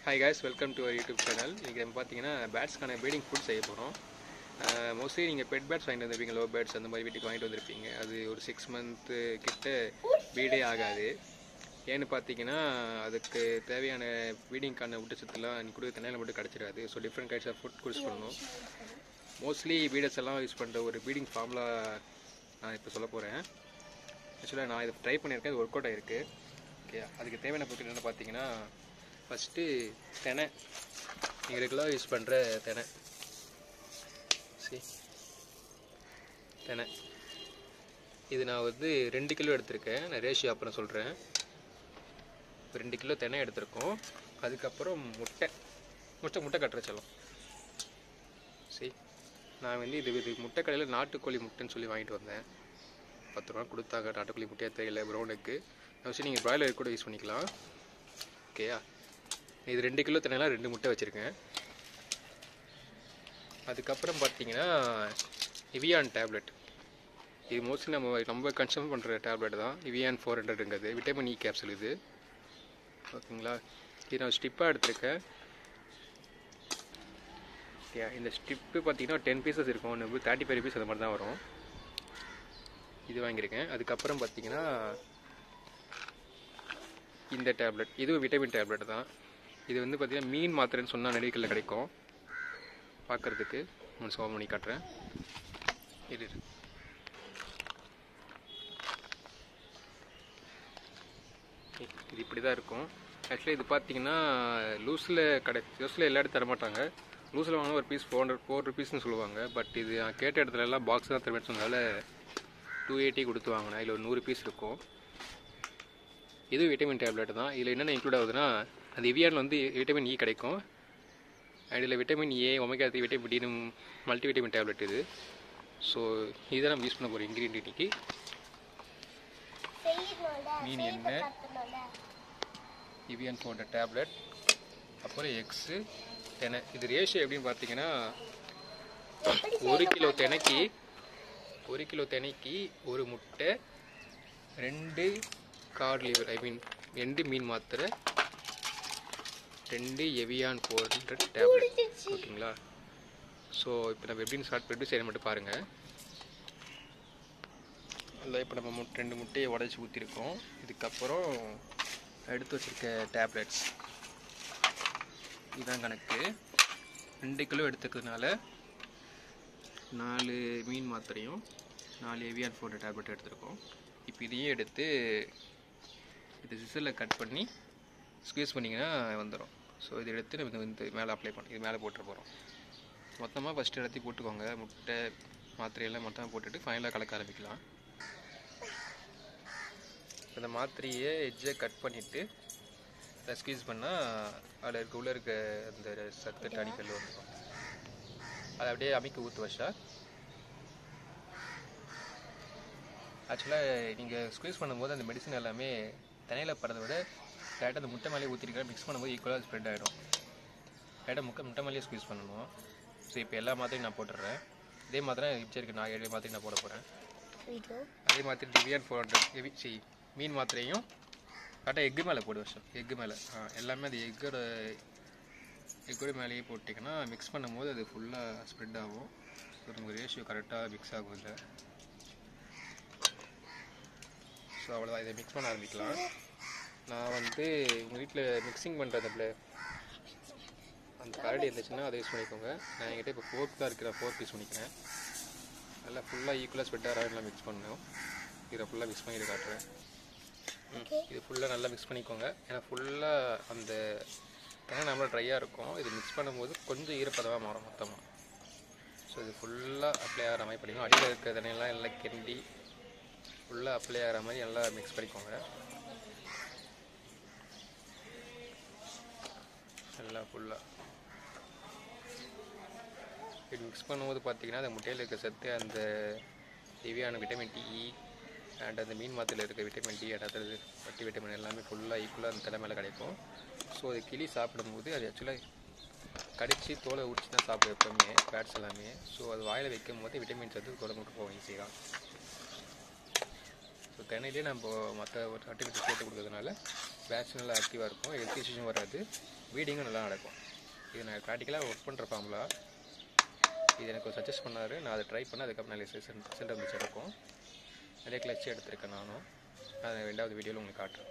Hi guys welcome to our YouTube channel இன்றைக்கி நம்ம பார்த்தீங்கன்னா பேட்ஸ்க்கான ப்ரீடிங் ஃபுட் செய்ய போகிறோம் மோஸ்ட்லி நீங்கள் பெட் பேட்ஸ் வாங்கிட்டு வந்திருப்பீங்க லோ பேட்ஸ் அந்த மாதிரி வீட்டுக்கு வாங்கிட்டு வந்திருப்பீங்க அது ஒரு சிக்ஸ் மந்த்து கிட்ட வீடே ஆகாது ஏன்னு பார்த்தீங்கன்னா அதுக்கு தேவையான வீடிங்க்கான ஊட்டச்சத்துலாம் நீ கொடுக்க தண்ணியில் மட்டும் கிடச்சிடாது so different kinds of food குடிச்சு பண்ணணும் மோஸ்ட்லி பீடர்ஸ் எல்லாம் யூஸ் பண்ணுற ஒரு பீடிங் ஃபார்முலா நான் இப்போ சொல்ல போகிறேன் ஆக்சுவலாக நான் இதை ட்ரை பண்ணியிருக்கேன் இது ஒர்க் அவுட் ஆகிருக்கு ஓகே அதுக்கு தேவையான பொருட்கள் என்னென்னு பார்த்தீங்கன்னா ஃபஸ்ட்டு தெனை நீங்கள் ரெகுலராக யூஸ் பண்ணுற தெனை சரி தெனை இது நான் வந்து ரெண்டு கிலோ எடுத்திருக்கேன் நான் ரேஷியோ அப்புறம் சொல்கிறேன் ரெண்டு கிலோ தெனை எடுத்திருக்கோம் அதுக்கப்புறம் முட்டை முட்டை முட்டை கட்டுற செல்லம் சரி நான் வந்து இது இது முட்டை கடையில் நாட்டுக்கோழி முட்டைன்னு சொல்லி வாங்கிட்டு வந்தேன் பத்து ரூபா கொடுத்தாங்க நாட்டுக்கோழி முட்டையாக தெரியல ப்ரௌனுக்கு வச்சு நீங்கள் ப்ராய்லர் கூட யூஸ் பண்ணிக்கலாம் ஓகேயா இது ரெண்டு கிலோ தண்ணியெலாம் ரெண்டு முட்டை வச்சுருக்கேன் அதுக்கப்புறம் பார்த்தீங்கன்னா இவியான் டேப்லெட் இது மோஸ்ட்லி நம்ம நம்ம கன்சியூம் பண்ணுற டேப்லெட் தான் இவியான் ஃபோர் ஹண்ட்ரடுங்கிறது விட்டமின் இ கேப்சூல் இது ஓகேங்களா இது நான் ஸ்டிப்பாக எடுத்திருக்கேன் ஓகே இந்த ஸ்டிப்பு பார்த்தீங்கன்னா டென் பீசஸ் இருக்கும் ஒன்று தேர்ட்டி ஃபைவ் பீஸ் அது மாதிரி தான் வரும் இது வாங்கியிருக்கேன் அதுக்கப்புறம் பார்த்தீங்கன்னா இந்த டேப்லெட் இதுவும் விட்டமின் டேப்லெட் தான் இது வந்து பார்த்தீங்கன்னா மீன் மாத்திரைன்னு சொன்னால் நெடிக்கல்ல கிடைக்கும் பார்க்குறதுக்கு ஒன்று சோம் பண்ணி காட்டுறேன் இது இரு. இது இப்படி தான் இருக்கும் ஆக்சுவலி இது பார்த்தீங்கன்னா லூஸில் கடை லூஸில் எல்லா இடத்துல தரமாட்டாங்க லூஸில் வாங்கினா ஒரு பீஸ் ஃபோர் ஹண்ட்ரட் ஃபோர் ருபீஸ்னு சொல்லுவாங்க பட் இது நான் கேட்ட இடத்துல எல்லாம் பாக்ஸ் தான் தருவேன்னு சொன்னதால டூ எயிட்டி கொடுத்து வாங்கினேன் இதில் ஒரு நூறு பீஸ் இருக்கும் இது விட்டமின் டேப்லெட் தான் இதில் என்னென்ன இன்க்ளூட் ஆகுதுன்னா அந்த இவியானில் வந்து விட்டமின் இ கிடைக்கும் அண்ட் இதில் vitamin A omega three vitamin டினு மல்டி விட்டமின் டேப்லெட் இது ஸோ இதை நம்ம யூஸ் பண்ண போகிறோம் இன்க்ரீடியன்ட் இன்னைக்கு மீன் எண்ணெய் இவியன் போன்ற டேப்லெட் அப்புறம் எக்ஸு தெனை இது ரேஷியோ எப்படின்னு பார்த்தீங்கன்னா ஒரு கிலோ தெனைக்கு ஒரு கிலோ தெனைக்கு ஒரு முட்டை ரெண்டு கார் லிவர் ஐ மீன் ரெண்டு மீன் மாத்திரை ரெண்டு எவியான் ஃபோர் ஹண்ட்ரட் டேப்லெட் ஓகேங்களா ஸோ இப்போ நம்ம எப்படின்னு ஸ்டார்ட் பண்ணிட்டு சரி மட்டும் பாருங்கள் அதில் இப்போ நம்ம முட் ரெண்டு முட்டையை உடச்சி ஊற்றிருக்கோம் இதுக்கப்புறம் எடுத்து வச்சுருக்க டேப்லெட்ஸ் இதுதான் கணக்கு ரெண்டு கிலோ எடுத்துக்கிறதுனால நாலு மீன் மாத்திரையும் நாலு எவியான் ஃபோர் டேப்லெட் எடுத்திருக்கோம் இப்போ இதையும் எடுத்து இது சிசரில் கட் பண்ணி ஸ்க்வீஸ் பண்ணிங்கன்னா வந்துடும் ஸோ இதை எடுத்து நம்ம இந்த மேலே அப்ளை பண்ணி இது மேலே போட்டுற போகிறோம் மொத்தமாக ஃபஸ்ட்டு எல்லாத்தையும் போட்டுக்கோங்க முட்டை மாத்திரையெல்லாம் மொத்தமாக போட்டுட்டு ஃபைனலாக கலக்க ஆரம்பிக்கலாம் இந்த மாத்திரையை எட்ஜை கட் பண்ணிவிட்டு அதை ஸ்க்வீஸ் பண்ணால் அதில் இருக்க உள்ளே இருக்க அந்த சத்து அடிக்கல் வந்துடும் அதை அப்படியே அமைக்க ஊற்று வச்சா ஆக்சுவலாக நீங்கள் ஸ்க்வீஸ் பண்ணும்போது அந்த மெடிசன் எல்லாமே தண்ணியில் படுறத விட டேரெக்டாக அந்த முட்டை மேலேயே ஊற்றிருக்கிற மிக்ஸ் பண்ணும்போது ஈக்குவலாக ஸ்ப்ரெட் ஆகிடும் டேரெக்டாக முட்டை முட்டை மேலேயே ஸ்க்வீஸ் பண்ணணும் ஸோ இப்போ எல்லா மாத்திரையும் நான் போட்டுடுறேன் இதே மாதிரி தான் இப்போ இருக்கு நான் ஏழு மாத்திரை நான் போட போகிறேன் அதே மாதிரி டிவியான் ஃபோர் ஹண்ட்ரட் ஹெவி சி மீன் மாத்திரையும் கரெக்டாக எக்கு மேலே போடு வருஷம் எக்கு மேலே ஆ எல்லாமே அது எக்கோட எக்கோட மேலேயே போட்டிங்கன்னா மிக்ஸ் பண்ணும்போது அது ஃபுல்லாக ஸ்ப்ரெட் ஆகும் ஸோ நமக்கு ரேஷியோ கரெக்டாக மிக்ஸ் ஆகும் இல்லை ஸோ அவ்வளோதான் இதை மிக்ஸ் பண்ண ஆரம்பிக்கலாம் நான் வந்து உங்கள் வீட்டில் மிக்சிங் பண்ணுற அந்த அந்த கரடி இருந்துச்சுன்னா அதை யூஸ் பண்ணிக்கோங்க நான் என்கிட்ட இப்போ ஃபோர்க் தான் இருக்கிற ஃபோர்க் யூஸ் பண்ணிக்கிறேன் நல்லா ஃபுல்லாக ஈக்குவலாக ஸ்ப்ரெட் ஆகிற எல்லாம் மிக்ஸ் பண்ணணும் இதை ஃபுல்லாக மிக்ஸ் பண்ணி காட்டுறேன் ம், இது ஃபுல்லாக நல்லா மிக்ஸ் பண்ணிக்கோங்க ஏன்னா ஃபுல்லாக அந்த தென்னை நம்மள ட்ரையாக இருக்கும் இது மிக்ஸ் பண்ணும்போது கொஞ்சம் ஈரப்பதமாக மாறும் மொத்தமாக ஸோ இது ஃபுல்லாக அப்ளை ஆகிற மாதிரி பண்ணிக்கணும் அடியில் இருக்கிற தண்ணியெல்லாம் எல்லாம் கிண்டி ஃபுல்லாக அப்ளை ஆகிற மாதிரி நல்லா மிக்ஸ் பண்ணிக்கோங்க எல்லாம் ஃபுல்லாக இது மிக்ஸ் பண்ணும்போது பார்த்தீங்கன்னா அந்த முட்டையில் இருக்க சத்து அந்த ஹெவியான விட்டமின் டி அண்ட் அந்த மீன் மாத்தில் இருக்க vitamin D and other multi vitamin எல்லாமே ஃபுல்லாக ஈக்குவலாக அந்த தலை மேலே கிடைக்கும் ஸோ அது கிளி சாப்பிடும்போது அது ஆக்சுவலாக கடிச்சு தோலை உரிச்சு தான் சாப்பிடும் எப்பவுமே பேட்ஸ் எல்லாமே ஸோ அது வாயில் வைக்கும் போது விட்டமின் சத்து உடம்புக்கு போகும் ஈஸியாக ஸோ தென்னையிலே நம்ம மற்ற ஒரு சர்டிஃபிகேட் சேர்த்து கொடுக்கறதுனால பேட்ச் நல்லா ஆக்டிவாக இருக்கும் ஹெல்த் இஷ்யூஸும் வராது வீடிங்கும் நல்லா நடக்கும் இது நான் ப்ராக்டிக்கலாக ஒர்க் பண்ணுற ஃபார்முலா இது எனக்கு ஒரு சஜஸ்ட் பண்ணார் நான் அதை ட்ரை பண்ண அதுக்கப்புறம் நல்ல ரிசல்ட் இருந்துச்சு இருக்கும் நிறைய கிளச்சு எடுத்திருக்கேன் நானும் அதை ரெண்டாவது வீடியோவில் உங்களுக்கு காட்டுறேன்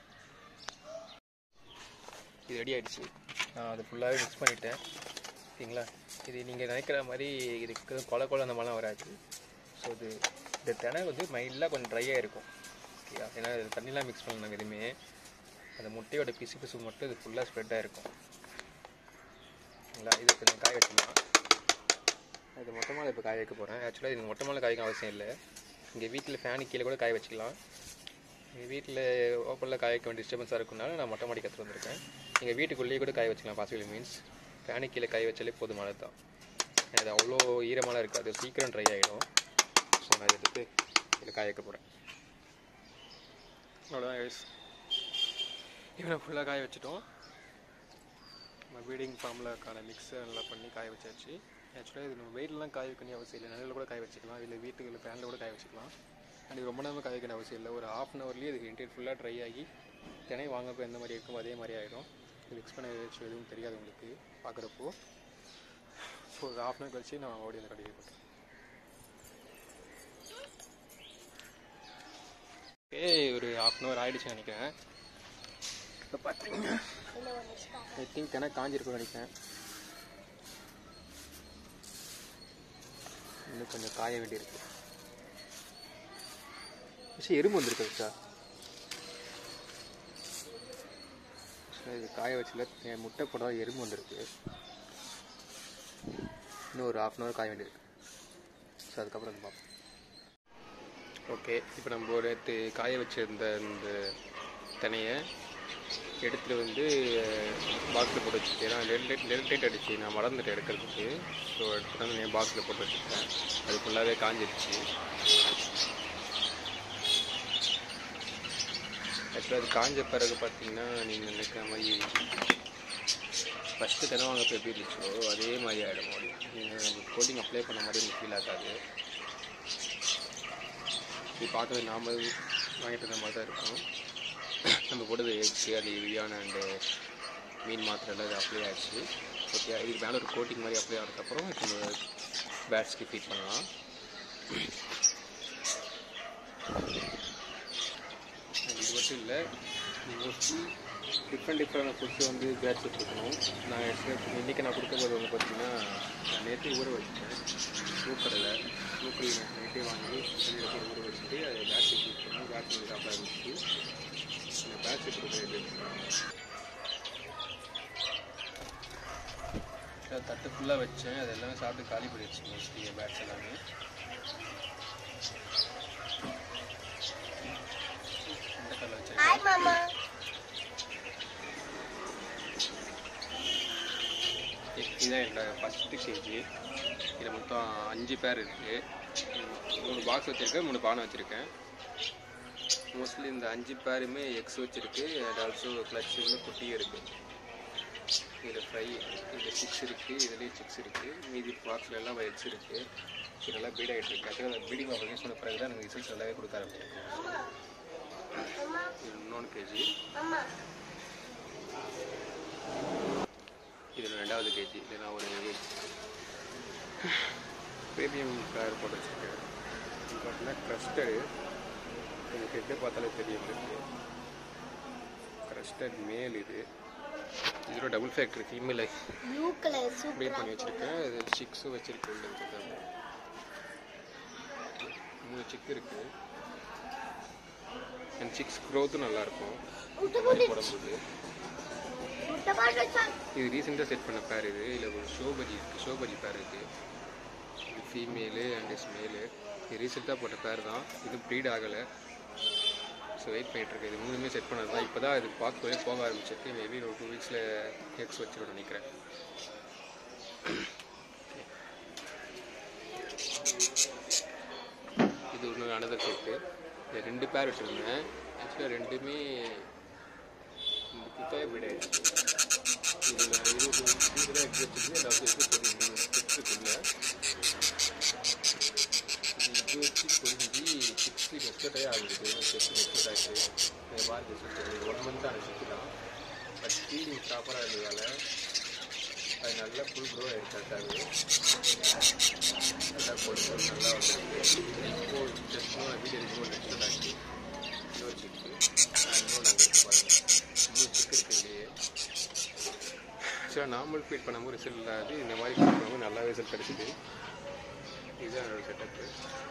இது ரெடி ஆயிடுச்சு நான் அதை ஃபுல்லாகவே மிக்ஸ் பண்ணிட்டேன் சரிங்களா இது நீங்கள் நினைக்கிற மாதிரி இதுக்கு கொலை கொலை அந்த மாதிரிலாம் வராது ஸோ இது இந்த தினை வந்து மைல்டாக கொஞ்சம் ட்ரையாக இருக்கும் ஓகேயா ஏன்னா இது தண்ணிலாம் மிக்ஸ் பண்ணலாம் எதுவுமே அந்த முட்டையோட பிசு பிசு மட்டும் இது ஃபுல்லாக ஸ்ப்ரெட்டாக இருக்கும் சரிங்களா இது கொஞ்சம் காய வச்சுக்கலாம் இது மொத்தமாக இப்போ காய வைக்க போகிறேன் ஆக்சுவலாக இது மொத்தமாக காய்க்க அவசியம் இல்லை இங்கே வீட்டில் ஃபேனு கீழே கூட காய வச்சுக்கலாம் எங்கள் வீட்டில் ஓப்பனில் காய வைக்க வேண்டிய டிஸ்டர்பன்ஸாக இருக்குனால நான் மொட்டை மாடி கற்றுட்டு வந்திருக்கேன் எங்கள் வீட்டுக்குள்ளேயே கூட காய வச்சுக்கலாம் பாசிபிள் மீன்ஸ் ஃபேனு கீழே காய வச்சாலே போதுமானது தான் அது அவ்வளோ ஈரமாலாம் இருக்காது சீக்கிரம் ட்ரை ஆகிடும் ஸோ நான் எடுத்து இதில் காய வைக்க போகிறேன் அவ்வளோதான் கைஸ் இவனை ஃபுல்லாக காய வச்சுட்டோம் நம்ம பீடிங் ஃபார்முலாக்கான மிக்ஸை நல்லா பண்ணி காய வச்சாச்சு ஆக்சுவலாக இது நம்ம வெயிலெலாம் காய வைக்கணும் அவசியம் இல்லை நிழலில் கூட காய வச்சுக்கலாம் இல்லை வீட்டுக்கு ஃபேனில் கூட காய வச்சுக்கலாம் அண்ட் இது ரொம்ப நேரம் காய வைக்கணும் அவசியம் இல்லை ஒரு ஹாஃப் அன் ஹவர்லேயே இதுக்கு இன்டீரியர் ஃபுல்லாக ட்ரை ஆகி தினை வாங்கப்போ எந்த மாதிரி இருக்கும் அதே மாதிரி ஆகிடும் இது மிக்ஸ் பண்ண வச்சு எதுவும் தெரியாது உங்களுக்கு பார்க்குறப்போ ஸோ ஒரு ஹாஃப் அன் ஹவர் கழிச்சு நான் ஓடி அந்த கடைக்கு போட்டேன் ஓகே ஒரு ஹாஃப் அன் ஹவர் ஆகிடுச்சுன்னு நினைக்கிறேன் இப்போ பார்த்தீங்கன்னா ஐ திங்க் தினை காஞ்சிருக்கும்னு நினைக்கிறேன் இன்னும் கொஞ்சம் காய வேண்டியிருக்கு விஷயம் எறும்பு வந்திருக்கு சார் இது காய வச்சல என் முட்டை போட எறும்பு வந்திருக்கு இன்னும் ஒரு ஹாஃப் அன் ஹவர் காய வேண்டியிருக்கு ஸோ அதுக்கப்புறம் வந்து பார்ப்போம் ஓகே இப்போ நம்ம ஒரு நேற்று காய வச்சிருந்த இந்த தினையை எடுத்துகிட்டு வந்து பாக்ஸில் போட்டு வச்சுருக்கேன் ஏன்னா நெல் நெல் டைட் அடிச்சு நான் மறந்துட்டேன் எடுக்கிறதுக்கு ஸோ எடுத்துகிட்டு வந்து என் பாக்ஸில் போட்டு வச்சுருக்கேன் அது ஃபுல்லாகவே காஞ்சிருச்சு ஆக்சுவலாக அது காஞ்ச பிறகு பார்த்தீங்கன்னா நீங்கள் நினைக்கிற மாதிரி ஃபஸ்ட்டு தினம் வாங்கப்போ எப்படி இருந்துச்சோ அதே மாதிரி ஆகிடும் மறுபடியும் நீங்கள் நம்ம கோட்டிங் அப்ளை பண்ண மாதிரி எனக்கு ஃபீல் ஆகாது இது பார்க்கறது நாம வாங்கிட்டு இருந்த மாதிரி தான் இருக்கும் நம்ம போட்டது எக்ஸு அது யூரியான் அண்டு மீன் மாத்திரை அது அப்ளை ஆச்சு ஓகே இதுக்கு மேலே ஒரு கோட்டிங் மாதிரி அப்ளை ஆனதுக்கப்புறம் நம்ம பேட்ஸ்க்கு ஃபீட் பண்ணலாம் இது மட்டும் இல்லை மோஸ்ட்லி டிஃப்ரெண்ட் டிஃப்ரெண்ட் ஃபுட்ஸ் வந்து பேட்ச் கொடுக்கணும் நான் எக்ஸ்பெக்ட் இன்றைக்கி நான் கொடுக்கும்போது வந்து பார்த்தீங்கன்னா நான் நேற்றே ஊற வச்சுட்டேன் சூக்கரில் சூக்கரில் நேற்றே வாங்கி தண்ணியில் போட்டு ஊற வச்சுட்டு அதை பேட்ச் யூஸ் பண்ணி பேட்ச் வந்து சாப்பிட ஆரம்பிச்சு அந்த பேட்ச் கொடுக்குறது தட்டு ஃபுல்லாக வச்சேன் அது எல்லாமே சாப்பிட்டு காலி பண்ணிடுச்சு மோஸ்ட்லி என் பேட்ச் எல்லாமே இந்த கல்ல வச்சிருக்கேன் இதுதான் என்னோட ஃபஸ்ட்டு கேஜி இதில் மொத்தம் அஞ்சு பேர் இருக்குது மூணு பாக்ஸ் வச்சுருக்கேன் மூணு பானை வச்சுருக்கேன் மோஸ்ட்லி இந்த அஞ்சு பேருமே எக்ஸ் வச்சுருக்கு அண்ட் ஆல்சோ கிளச்சு குட்டியும் இருக்குது இதில் ஃப்ரை இதில் சிக்ஸ் இருக்குது இதுலேயும் சிக்ஸ் இருக்குது மீதி பாக்ஸில் எல்லாம் எக்ஸ் இருக்குது இது நல்லா பீட் ஆகிட்டு இருக்கு ஆக்சுவலாக பீடிங் ஆஃப் யூஸ் பண்ண பிறகு தான் எனக்கு ரிசல்ட்ஸ் நல்லாவே கொடுக்க ஆரம்பிச்சிருக்கேன் இது இன்னொன்று கேஜி இது ரெண்டாவது கேஜி இது நான் ஒரு ப்ரீமியம் ஃப்ளேவர் போட்டு வச்சுருக்கேன் இது பார்த்தீங்கன்னா க்ரஸ்டடு உங்களுக்கு எப்படி பார்த்தாலே தெரியும் உங்களுக்கு க்ரஸ்டட் மேல் இது இதோட double factory female blue colour ப்ளே சூப்பர் பண்ணி வச்சுருக்கேன் இது சிக்ஸும் வச்சுருக்கு உள்ள இருக்குது மூணு சிக் இருக்குது அண்ட் சிக்ஸ் க்ரோத்தும் நல்லாயிருக்கும் இந்த மாதிரி போடும்போது முட்டை போட்டு இது ரீசெண்டாக செட் பண்ண பேர் இது இதில் ஒரு ஷோபரி இருக்குது ஷோபரி பேர் இருக்குது இது ஃபீமேலு அண்ட் இஸ் மேலு இது ரீசெண்டாக போட்ட பேர் தான் இது ப்ரீட் ஆகலை ஸோ வெயிட் பண்ணிகிட்ருக்கு இது மூணுமே செட் பண்ணது தான் இப்போ தான் இது பார்க்கவே போக ஆரம்பிச்சிருக்கு மேபி ஒரு டூ வீக்ஸில் எக்ஸ் வச்சிடும் நினைக்கிறேன் இது ஒன்று அனதர் செட்டு இது ரெண்டு பேர் விட்டுருந்தேன் ஆக்சுவலாக ரெண்டுமே இந்த குத்தாய போயிடாச்சு இதில் இருபது இதில் எக்ஸ் வச்சுருக்கு எல்லாத்தையும் வச்சு ஒரு மூணு ஸ்டெப்ஸுக்குள்ள இது வச்சு கொஞ்சி சிக்ஸ்டி மெச்சூர்டே ஆகுது ஸ்டெப்ஸ் மெச்சூர் ஆகிடுச்சு பாருங்க சிஸ்டர் ஒன் மந்த் தான் வச்சுக்கலாம் பட் ஃபீடிங் ப்ராப்பராக இருந்ததால் அது நல்லா ஃபுல் க்ரோ ஆகிடுச்சு கரெக்டாகவே நல்லா போட்டு போட்டு நல்லா வந்துருக்கு இப்போ ஜஸ்ட் வீடியோ எடுக்கும் நெக்ஸ்ட் ஆச்சு இன்னொரு சிக்கு இன்னும் நாங்கள் இருக்கு பாருங்கள் இன்னும் சிக்கு இருக்கு இல்லையே ஆக்சுவலாக நார்மல் ஃபீட் பண்ணும்போது ரிசல்ட் இல்லாது இந்த மாதிரி ஃபீட் பண்ணும்போது நல்லா ரிசல்ட் கிடச்சிது இதுதான் என்னோட செட்டப்பு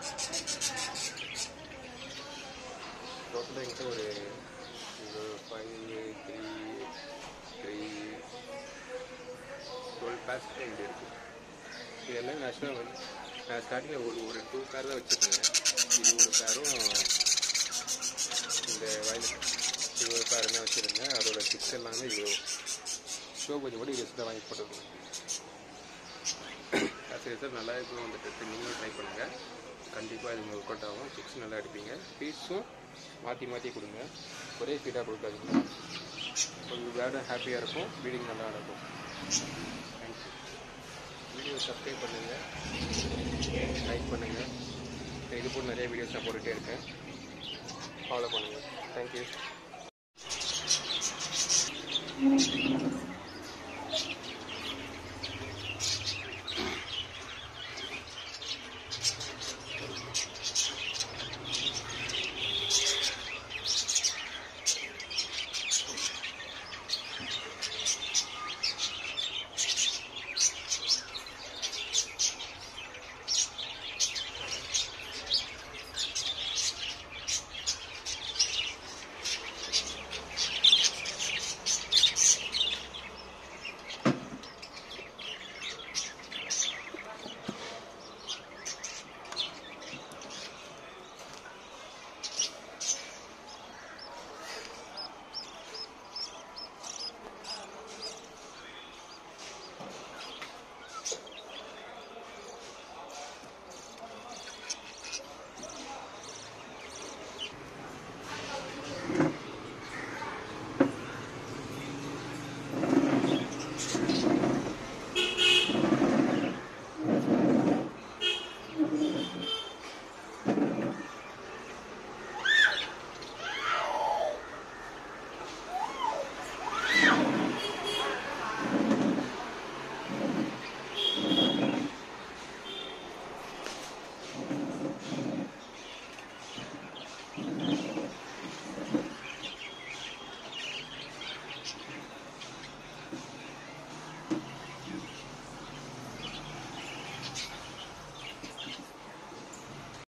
டோட்டலாக எங்கிட்ட ஒரு five three three twelve pairs இங்கே இருக்குது இது எல்லாமே ஆக்சுவலாக வந்து நான் ஸ்டார்டிங்கில் ஒரு ஒரு டூ பேர் தான் வச்சுருந்தேன் இது ஒரு பேரும் இந்த வயல் இது ஒரு பேர் தான் வச்சுருந்தேன் அதோட சிக்ஸ் எல்லாமே இவ்வளோ ஷோ கொஞ்சம் கூட இது வாங்கி போட்டுருக்கோம் அது ரிசல்ட் நல்லா இருக்கும் அந்த டெஸ்ட் நீங்களும் ட்ரை பண்ணுங்கள் கண்டிப்பாக இது ஒர்க் அவுட் ஆகும் சிக்ஸ் நல்லா எடுப்பீங்க ஃபீஸும் மாற்றி மாற்றி கொடுங்க ஒரே ஃபீடாக கொடுக்காதீங்க கொஞ்சம் வேர்டும் ஹாப்பியாக இருக்கும் ப்ரீடிங் நல்லா நடக்கும் தேங்க்யூ வீடியோ சப்ஸ்கிரைப் பண்ணுங்கள் லைக் பண்ணுங்கள் இது போல் நிறைய வீடியோஸ் நான் போட்டுகிட்டே இருக்கேன் ஃபாலோ பண்ணுங்கள் தேங்க்யூ